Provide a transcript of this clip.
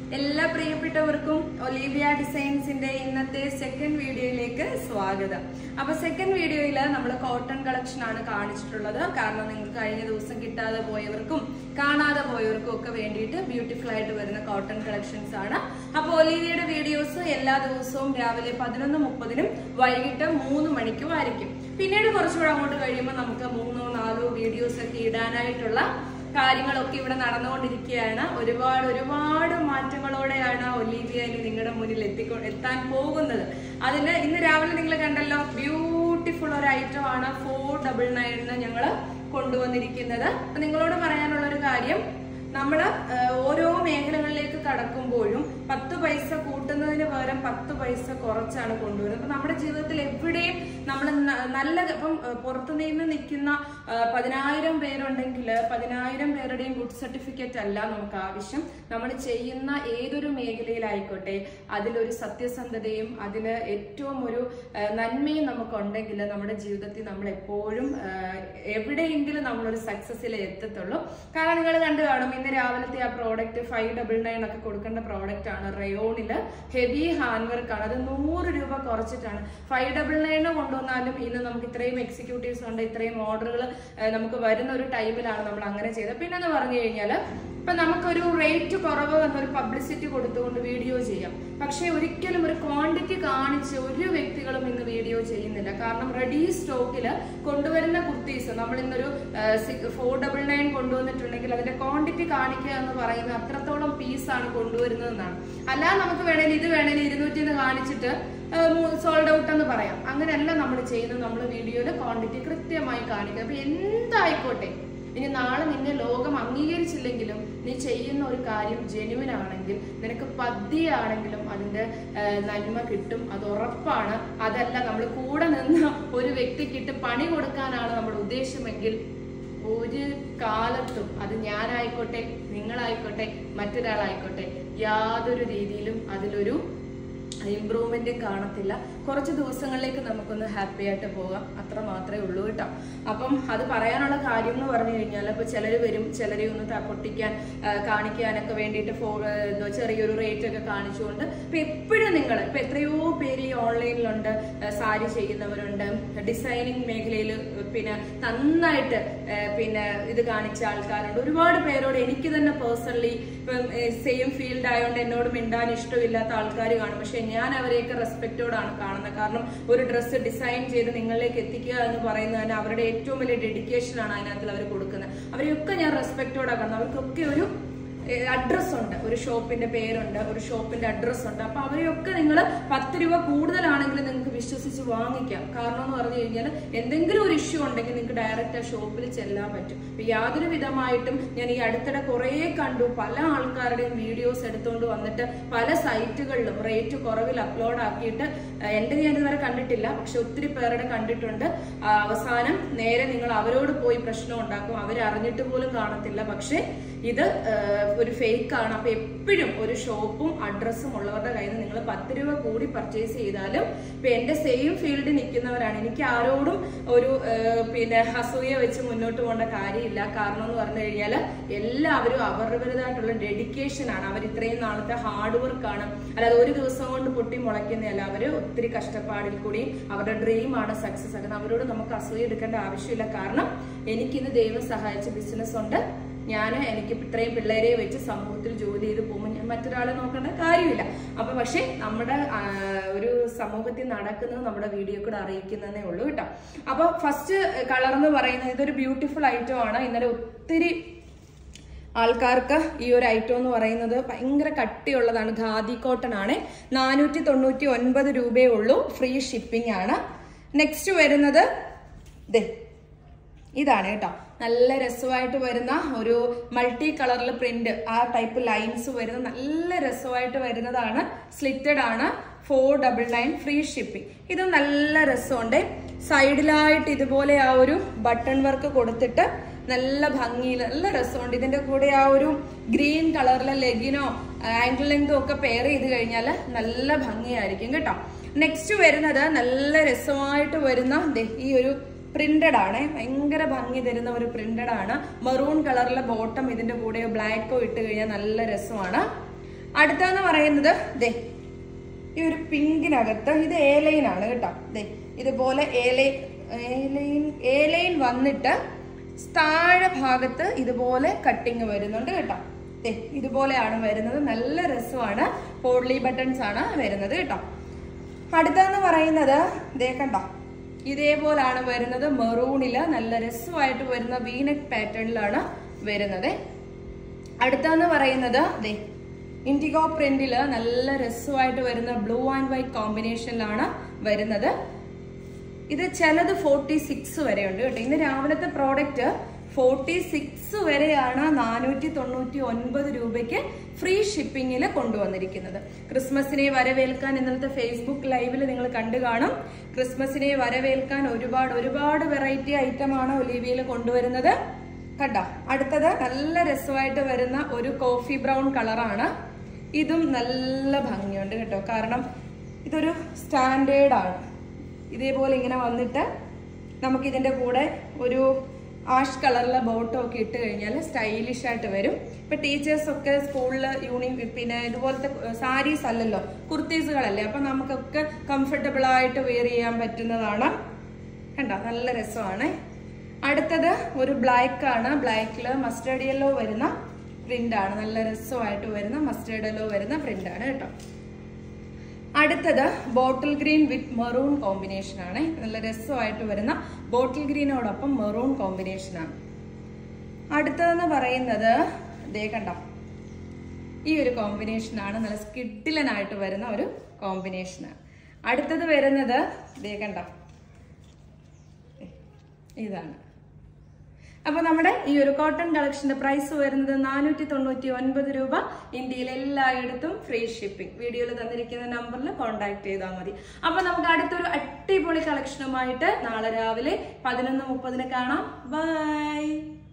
എല്ലാ പ്രിയപ്പെട്ടവർക്കും ഒലീവിയ ഡിസൈൻസിന്റെ ഇന്നത്തെ സെക്കൻഡ് വീഡിയോയിലേക്ക് സ്വാഗതം അപ്പൊ സെക്കൻഡ് വീഡിയോയിൽ നമ്മൾ കോട്ടൺ കളക്ഷൻ ആണ് കാണിച്ചിട്ടുള്ളത് കാരണം നിങ്ങൾക്ക് കഴിഞ്ഞ ദിവസം കിട്ടാതെ പോയവർക്കും കാണാതെ പോയവർക്കും ഒക്കെ വേണ്ടിയിട്ട് ബ്യൂട്ടിഫുൾ ആയിട്ട് വരുന്ന കോട്ടൺ കളക്ഷൻസ് ആണ് അപ്പൊ ഒലീവിയയുടെ വീഡിയോസ് എല്ലാ ദിവസവും രാവിലെ പതിനൊന്ന് മുപ്പതിനും വൈകിട്ട് മൂന്ന് മണിക്കും ആയിരിക്കും പിന്നീട് കുറച്ചുകൂടെ അങ്ങോട്ട് കഴിയുമ്പോൾ നമുക്ക് മൂന്നോ നാലോ വീഡിയോസ് ഒക്കെ ഇടാനായിട്ടുള്ള കാര്യങ്ങളൊക്കെ ഇവിടെ നടന്നുകൊണ്ടിരിക്കുകയാണ് ഒരുപാട് ഒരുപാട് മാറ്റങ്ങളോടെയാണ് ഒലീവിയ ഇനി നിങ്ങളുടെ മുന്നിൽ എത്തിക്കൊ എത്താൻ പോകുന്നത് അതിന് ഇന്ന് രാവിലെ നിങ്ങൾ കണ്ടല്ലോ ബ്യൂട്ടിഫുൾ ഒരു ഐറ്റം ആണ് ഫോർ ഡബിൾ നയനിന് ഞങ്ങൾ കൊണ്ടുവന്നിരിക്കുന്നത് അപ്പൊ നിങ്ങളോട് പറയാനുള്ള ഒരു കാര്യം നമ്മൾ ഓരോ മേഖലകളിലേക്ക് കടക്കുമ്പോഴും പത്ത് പൈസ കൂട്ടുന്നതിന് പകരം പത്ത് പൈസ കുറച്ചാണ് കൊണ്ടുവരുന്നത് അപ്പൊ നമ്മുടെ ജീവിതത്തിൽ എവിടെയും നമ്മൾ നല്ല ഇപ്പം ഏഹ്, പുറത്തു നിന്ന് നിൽക്കുന്ന ഏഹ്, പതിനായിരം പേരുണ്ടെങ്കിൽ പതിനായിരം പേരുടെയും ഗുഡ് സർട്ടിഫിക്കറ്റ് അല്ല നമുക്ക് ആവശ്യം നമ്മൾ ചെയ്യുന്ന ഏതൊരു മേഖലയിലായിക്കോട്ടെ അതിലൊരു സത്യസന്ധതയും അതിൽ ഏറ്റവും ഒരു ഏഹ്, നന്മയും നമുക്കുണ്ടെങ്കിൽ നമ്മുടെ ജീവിതത്തിൽ നമ്മൾ എപ്പോഴും ഏഹ്, എവിടെയെങ്കിലും നമ്മളൊരു സക്സസ്സിൽ എത്തത്തുള്ളൂ കാരണം നിങ്ങൾ കണ്ടു കാണും ഇന്ന് രാവിലത്തെ ആ പ്രോഡക്റ്റ് ഫൈവ് ഡബിൾ നയൻ ഒക്കെ കൊടുക്കേണ്ട പ്രോഡക്റ്റ് ആണ് റയോണില് ഹെവി ഹാൻഡ് വർക്ക് ആണ് അത് നൂറ് രൂപ കുറച്ചിട്ടാണ് ഫൈവ് ഡബിൾ നയന് കൊണ്ടുവന്നാലും ഇന്ന് നമുക്ക് ഇത്രയും എക്സിക്യൂട്ടീവ്സ് ഉണ്ട് ഇത്രയും ഓർഡറുകൾ നമുക്ക് വരുന്ന ഒരു ടൈമിലാണ് നമ്മൾ അങ്ങനെ ചെയ്തത് പിന്നെ എന്ന് പറഞ്ഞു കഴിഞ്ഞാൽ ഇപ്പൊ നമുക്കൊരു റേറ്റ് കുറവ് എന്നൊരു പബ്ലിസിറ്റി കൊടുത്തുകൊണ്ട് വീഡിയോ ചെയ്യാം പക്ഷെ ഒരിക്കലും ഒരു ക്വാണ്ടിറ്റി കാണിച്ച് ഒരു വ്യക്തികളും ഇന്ന് വീഡിയോ ചെയ്യുന്നില്ല കാരണം റെഡി സ്റ്റോക്കില് കൊണ്ടുവരുന്ന കുർത്തീസ് നമ്മൾ ഇന്നൊരു ഫോർ ഡബിൾ നയൻ കൊണ്ടുവന്നിട്ടുണ്ടെങ്കിൽ അതിന്റെ ക്വാണ്ടിറ്റി കാണിക്കുക എന്ന് പറയുന്നത് അത്രത്തോളം പീസാണ് കൊണ്ടുവരുന്നതെന്നാണ് അല്ലാതെ നമുക്ക് വേണേൽ ഇത് വേണേൽ ഇരുന്നൂറ്റി എന്ന് കാണിച്ചിട്ട് സോൾഡ് ഔട്ട് എന്ന് പറയാം അങ്ങനെയല്ല നമ്മൾ ചെയ്യുന്നത് നമ്മൾ വീഡിയോയിൽ ക്വാണ്ടിറ്റി കൃത്യമായി കാണിക്കുക അപ്പൊ എന്തായിക്കോട്ടെ ഇനി നാളെ നിന്നെ ലോകം അംഗീകരിച്ചില്ലെങ്കിലും നീ ചെയ്യുന്ന ഒരു കാര്യം ജെനുവിൻ ആണെങ്കിൽ നിനക്ക് പദ്യയാണെങ്കിലും അതിന്റെ ആ, നന്മ കിട്ടും അത് ഉറപ്പാണ് അതല്ല നമ്മൾ കൂടെ നിന്ന് ഒരു വ്യക്തിക്കിട്ട് പണി കൊടുക്കാനാണ് നമ്മുടെ ഉദ്ദേശമെങ്കിൽ ഒരു കാലത്തും അത് ഞാനായിക്കോട്ടെ നിങ്ങളായിക്കോട്ടെ മറ്റൊരാളായിക്കോട്ടെ യാതൊരു രീതിയിലും അതിലൊരു ഇമ്പ്രൂവ്മെന്റും കാണത്തില്ല കുറച്ച് ദിവസങ്ങളിലേക്ക് നമുക്കൊന്ന് ഹാപ്പി ആയിട്ട് പോകാം അത്ര മാത്രമേ ഉള്ളൂ കേട്ടോ അപ്പം അത് പറയാനുള്ള കാര്യം എന്ന് പറഞ്ഞു കഴിഞ്ഞാൽ ഇപ്പൊ ചിലർ വരും ചിലരെ ഒന്ന് ത- പൊട്ടിക്കാൻ ആ, കാണിക്കാനൊക്കെ വേണ്ടിയിട്ട് ഫോ ആ, എന്തോ ചെറിയൊരു റേറ്റ് ഒക്കെ കാണിച്ചുകൊണ്ട് ഇപ്പൊ എപ്പോഴും നിങ്ങൾ ഇപ്പൊ എത്രയോ പേര് ഈ ഓൺലൈനിലുണ്ട് സാരി ചെയ്യുന്നവരുണ്ട് ഡിസൈനിങ് മേഖലയിൽ പിന്നെ നന്നായിട്ട് ആ, പിന്നെ ഇത് കാണിച്ച ആൾക്കാരുണ്ട് ഒരുപാട് പേരോട് എനിക്ക് തന്നെ പേഴ്സണലി ഇപ്പം സെയിം ഫീൽഡ് ആയതുകൊണ്ട് എന്നോട് മിണ്ടാൻ ഇഷ്ടമില്ലാത്ത ആൾക്കാർ കാണും പക്ഷെ ഞാൻ അവരെയൊക്കെ റെസ്പെക്റ്റോടാണ് കാണുന്നത് കാരണം ഒരു ഡ്രസ്സ് ഡിസൈൻ ചെയ്ത് നിങ്ങളിലേക്ക് എത്തിക്കുക എന്ന് പറയുന്നത് തന്നെ അവരുടെ ഏറ്റവും വലിയ ഡെഡിക്കേഷൻ ആണ് അതിനകത്ത് അവർ കൊടുക്കുന്നത് അവരെയൊക്കെ ഞാൻ റെസ്പെക്റ്റോടാണ് കാണുന്നത് അവർക്കൊക്കെ ഒരു അഡ്രസ് ഉണ്ട് ഒരു ഷോപ്പിന്റെ പേരുണ്ട് ഒരു ഷോപ്പിന്റെ അഡ്രസ് ഉണ്ട് അപ്പൊ അവരെയൊക്കെ നിങ്ങൾ പത്ത് രൂപ കൂടുതലാണെങ്കിൽ നിങ്ങൾക്ക് വിശ്വസിച്ച് വാങ്ങിക്കാം കാരണം എന്ന് പറഞ്ഞു കഴിഞ്ഞാൽ എന്തെങ്കിലും ഒരു ഇഷ്യൂ ഉണ്ടെങ്കിൽ നിങ്ങൾക്ക് ഡയറക്റ്റ് ആ ഷോപ്പിൽ ചെല്ലാൻ പറ്റും അപ്പൊ യാതൊരു വിധമായിട്ടും ഞാൻ ഈ അടുത്തിടെ കുറേ കണ്ടു പല ആൾക്കാരുടെയും വീഡിയോസ് എടുത്തുകൊണ്ട് വന്നിട്ട് പല സൈറ്റുകളിലും റേറ്റ് കുറവിൽ അപ്ലോഡ് ആക്കിയിട്ട് ആ, എന്റെ ഞാൻ ഇതുവരെ കണ്ടിട്ടില്ല പക്ഷെ ഒത്തിരി പേരുടെ കണ്ടിട്ടുണ്ട് ആ, അവസാനം നേരെ നിങ്ങൾ അവരോട് പോയി പ്രശ്നം ഉണ്ടാക്കും അവർ അറിഞ്ഞിട്ട് പോലും കാണത്തില്ല പക്ഷെ ഇത് ആ, ഒരു ഫേക്ക് ആണ് അപ്പൊ എപ്പോഴും ഒരു ഷോപ്പും അഡ്രസ്സും ഉള്ളവരുടെ കയ്യിൽ നിന്ന് നിങ്ങൾ പത്ത് രൂപ കൂടി പർച്ചേസ് ചെയ്താലും ഇപ്പൊ എന്റെ സെയിം ഫീൽഡിൽ നിൽക്കുന്നവരാണ് എനിക്ക് ആരോടും ഒരു ആ, പിന്നെ അസൂയ വെച്ച് മുന്നോട്ട് പോകേണ്ട കാര്യമില്ല കാരണം എന്ന് പറഞ്ഞു കഴിഞ്ഞാൽ എല്ലാവരും അവരുടേതായിട്ടുള്ള ഡെഡിക്കേഷൻ ആണ് അവർ ഇത്രയും നാളത്തെ ഹാർഡ് വർക്ക് ആണ് അല്ലാതെ ഒരു ദിവസം കൊണ്ട് പൊട്ടി മുളയ്ക്കുന്നതല്ല അവര് ഒത്തിരി കഷ്ടപ്പാടിൽ കൂടി അവരുടെ ഡ്രീം ആണ് സക്സസ് ആക്കുന്നത് അവരോട് നമുക്ക് അസൂയ എടുക്കേണ്ട ആവശ്യമില്ല കാരണം എനിക്കിന്ന് ദൈവം സഹായിച്ച ബിസിനസ് ഉണ്ട് ഞാൻ എനിക്ക് ഇത്രയും പിള്ളേരെ വെച്ച് സമൂഹത്തിൽ ജോലി ചെയ്ത് പോകുമ്പോൾ ഞാൻ മറ്റൊരാളെ നോക്കേണ്ട കാര്യമില്ല അപ്പൊ പക്ഷെ നമ്മുടെ ആ, ഒരു സമൂഹത്തിൽ നടക്കുന്നത് നമ്മുടെ വീഡിയോ കൂടെ അറിയിക്കുന്നതേ ഉള്ളൂ കേട്ടോ അപ്പൊ ഫസ്റ്റ് കളർ എന്ന് പറയുന്നത് ഇതൊരു ബ്യൂട്ടിഫുൾ ഐറ്റം ആണ് ഇന്നലെ ഒത്തിരി ആൾക്കാർക്ക് ഈ ഒരു ഐറ്റം എന്ന് പറയുന്നത് ഭയങ്കര കട്ടിയുള്ളതാണ് ഖാദി കോട്ടൺ ആണ് നാനൂറ്റി തൊണ്ണൂറ്റി ഒൻപത് രൂപയേ ഉള്ളൂ ഫ്രീ ഷിപ്പിംഗ് ആണ് നെക്സ്റ്റ് വരുന്നത് ദേ ഇതാണ് കേട്ടോ നല്ല രസമായിട്ട് വരുന്ന ഒരു മൾട്ടി കളറിൽ പ്രിന്റ് ആ ടൈപ്പ് ലൈൻസ് വരുന്ന നല്ല രസമായിട്ട് വരുന്നതാണ് സ്ലിറ്റഡ് ആണ് four double nine free shipping ഇത് നല്ല രസമുണ്ട് സൈഡിലായിട്ട് ഇതുപോലെ ആ ഒരു ബട്ടൺ വർക്ക് കൊടുത്തിട്ട് നല്ല ഭംഗിയിൽ നല്ല രസമുണ്ട് ഇതിന്റെ കൂടെ ആ ഒരു ഗ്രീൻ കളറിലെ ലെഗിനോ ആംഗിൾ ലെങ്തോ ഒക്കെ പെയർ ചെയ്ത് കഴിഞ്ഞാൽ നല്ല ഭംഗിയായിരിക്കും കേട്ടോ നെക്സ്റ്റ് വരുന്നത് നല്ല രസമായിട്ട് വരുന്ന ദേ ഈ ഒരു പ്രിന്റഡ് ആണ് ഭയങ്കര ഭംഗി തരുന്ന ഒരു പ്രിന്റഡ് ആണ് മറൂൺ കളറിലെ ബോട്ടം ഇതിന്റെ കൂടെ ബ്ലാക്കോ ഇട്ട് കഴിഞ്ഞാൽ നല്ല രസമാണ് അടുത്തെന്ന് പറയുന്നത് ദേ ഈ ഒരു പിങ്കിനകത്ത് ഇത് ഏലൈൻ ആണ് കേട്ടോ ദേ ഇതുപോലെ ഏലൈൻ ഏലൈൻ ഏലൈൻ വന്നിട്ട് താഴെ ഭാഗത്ത് ഇതുപോലെ കട്ടിങ് വരുന്നുണ്ട് കേട്ടോ ദേ ഇതുപോലെയാണ് വരുന്നത് നല്ല രസമാണ് പോഡ്ലി ബട്ടൺസ് ആണ് വരുന്നത് കേട്ടോ അടുത്തെന്ന് പറയുന്നത് ദേ കണ്ടോ ഇതേപോലാണ് വരുന്നത് മെറൂണില് നല്ല രസമായിട്ട് വരുന്ന വീനക് പാറ്റേണിലാണ് വരുന്നത് അടുത്തെന്ന് പറയുന്നത് ദേ ഇൻഡിഗോ പ്രിന്റില് നല്ല രസമായിട്ട് വരുന്ന ബ്ലൂ ആൻഡ് വൈറ്റ് കോമ്പിനേഷനിലാണ് വരുന്നത് ഇത് ചിലത് ഫോർട്ടി സിക്സ് വരെ ഉണ്ട് കേട്ടോ ഇന്ന് രാവിലത്തെ പ്രോഡക്റ്റ് ഫോർട്ടി സിക്സ് വരെയാണ് നാനൂറ്റി തൊണ്ണൂറ്റി ഒൻപത് രൂപയ്ക്ക് ഫ്രീ ഷിപ്പിങ്ങിൽ കൊണ്ടുവന്നിരിക്കുന്നത് ക്രിസ്മസിനെ വരവേൽക്കാൻ ഇന്നലത്തെ ഫേസ്ബുക്ക് ലൈവിൽ നിങ്ങൾ കണ്ടു കാണും ക്രിസ്മസിനെ വരവേൽക്കാൻ ഒരുപാട് ഒരുപാട് വെറൈറ്റി ഐറ്റമാണ് ഒലീവിയയിൽ കൊണ്ടുവരുന്നത് കണ്ടോ അടുത്തത് നല്ല രസമായിട്ട് വരുന്ന ഒരു കോഫി ബ്രൗൺ കളറാണ് ഇതും നല്ല ഭംഗിയുണ്ട് കേട്ടോ കാരണം ഇതൊരു സ്റ്റാൻഡേർഡ് ആണ് ഇതേപോലെ ഇങ്ങനെ വന്നിട്ട് നമുക്ക് ഇതിന്റെ കൂടെ ഒരു ആഷ് കളറിലെ ബോട്ടോ ഒക്കെ ഇട്ട് കഴിഞ്ഞാൽ സ്റ്റൈലിഷ് ആയിട്ട് വരും ഇപ്പൊ ടീച്ചേഴ്സ് ഒക്കെ സ്കൂളിൽ യൂണി പിന്നെ ഇതുപോലത്തെ സാരീസ് അല്ലല്ലോ കുർത്തീസുകളല്ലേ അപ്പൊ നമുക്കൊക്കെ കംഫർട്ടബിൾ ആയിട്ട് വെയർ ചെയ്യാൻ പറ്റുന്നതാണ് കണ്ടോ നല്ല രസമാണ് അടുത്തത് ഒരു ബ്ലാക്ക് ആണ് ബ്ലാക്കില് മസ്റ്റേർഡ് യെല്ലോ വരുന്ന പ്രിന്റ് ആണ് നല്ല രസമായിട്ട് വരുന്ന മസ്റ്റേർഡ് യെല്ലോ വരുന്ന പ്രിന്റ് ആണ് കേട്ടോ അടുത്തത് bottle green with maroon combination ആണ് നല്ല രസമായിട്ട് വരുന്ന ബോട്ടിൽ ഗ്രീനോടൊപ്പം മെറൂൺ കോമ്പിനേഷൻ ആണ് അടുത്തതെന്ന് പറയുന്നത് ദേ കണ്ടോ ഈ ഒരു കോമ്പിനേഷൻ ആണ് നല്ല സ്കിഡിലനായിട്ട് വരുന്ന ഒരു കോമ്പിനേഷൻ ആണ് അടുത്തത് വരുന്നത് ദേ കണ്ടോ ഇതാണ് അപ്പൊ നമ്മുടെ ഈ ഒരു കോട്ടൺ കളക്ഷന്റെ പ്രൈസ് വരുന്നത് നാനൂറ്റി തൊണ്ണൂറ്റി ഒൻപത് രൂപ ഇന്ത്യയിൽ എല്ലായിടത്തും ഫ്രീ ഷിപ്പിംഗ് വീഡിയോയിൽ തന്നിരിക്കുന്ന നമ്പറിൽ കോൺടാക്ട് ചെയ്താൽ മതി അപ്പൊ നമുക്ക് അടുത്തൊരു അടിപൊളി കളക്ഷനുമായിട്ട് നാളെ രാവിലെ പതിനൊന്ന് മുപ്പതിന് കാണാം ബൈ